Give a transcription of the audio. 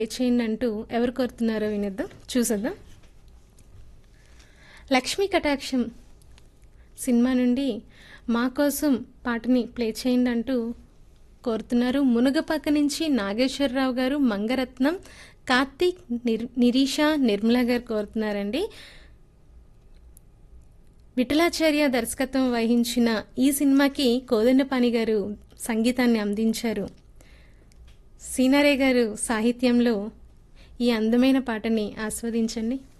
చేయండి అంటూ ఎవరు కోరుతున్నారో వినేద్దాం చూసేద్దాం లక్ష్మీ కటాక్షం సినిమా నుండి మా కోసం పాటని ప్లే చేయండి అంటూ కోరుతున్నారు మునుగపక్క నుంచి నాగేశ్వరరావు గారు మంగరత్నం కార్తీక్ నిర్ నిరీష నిర్మల గారు కోరుతున్నారండి విఠలాచార్య దర్శకత్వం వహించిన ఈ సినిమాకి కోదండపాణి గారు సంగీతాన్ని అందించారు సీనారే గారు సాహిత్యంలో ఈ అందమైన పాటని ఆస్వాదించండి